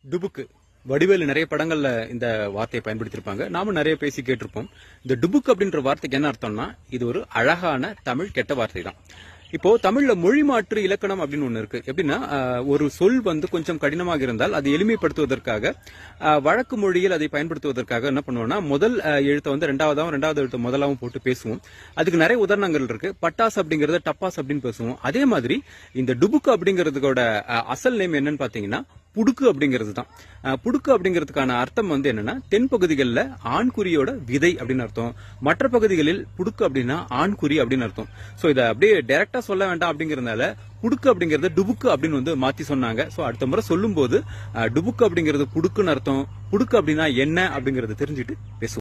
டுபுக்கு வடிவேலு நிறைய படங்கள்ல இந்த வார்த்தையை பயன்படுத்தியிருப்பாங்க நாமும் நிறைய பேசி கேட்டிருப்போம் இந்த டுபுக் அப்படின்ற வார்த்தைக்கு என்ன அர்த்தம்னா இது ஒரு அழகான தமிழ் கெட்ட வார்த்தை தான் இப்போ தமிழ்ல மொழி மாற்று இலக்கணம் அப்படின்னு ஒண்ணு இருக்கு எப்படின்னா ஆஹ், ஒரு சொல் வந்து கொஞ்சம் கடினமாக இருந்தால் அதை எளிமைப்படுத்துவதற்காக ஆஹ், வழக்கு மொழியில் அதை பயன்படுத்துவதற்காக என்ன பண்ணுவோம்னா முதல் ஆஹ், எழுத்தை வந்து ரெண்டாவதாவும் ரெண்டாவது எழுத்தை முதலாவும் போட்டு பேசுவோம் அதுக்கு நிறைய உதாரணங்கள் இருக்கு பட்டாஸ் அப்படிங்கறத டப்பாஸ் அப்படின்னு பேசுவோம் அதே மாதிரி இந்த டுபுக்கு அப்படிங்கறதுக்கோட ஆஹ், அசல் நேம் என்னன்னு பாத்தீங்கன்னா புடுக்கு அப்படிங்கிறது தான் அஹ், புடுக்கு அப்படிங்கிறதுக்கான அர்த்தம் வந்து என்னன்னா தென் பகுதிகளில் ஆண்குறியோட விதை அப்படின்னு அர்த்தம் மற்ற பகுதிகளில் புடுக்கு அப்படின்னா ஆண்குறி அப்படின்னு அர்த்தம் சோ இதை அப்படியே டைரக்டா சொல்ல வேண்டாம் அப்படிங்கறதுனால புடுக்கு அப்படிங்கறது டுபுக்கு அப்படின்னு வந்து மாத்தி சொன்னாங்க சோ அடுத்த முறை சொல்லும்போது அஹ், டுபுக்கு அப்படிங்கிறது புடுக்குன்னு அர்த்தம் புடுக்கு அப்படின்னா என்ன அப்படிங்கறது தெரிஞ்சுட்டு பேசுவோம்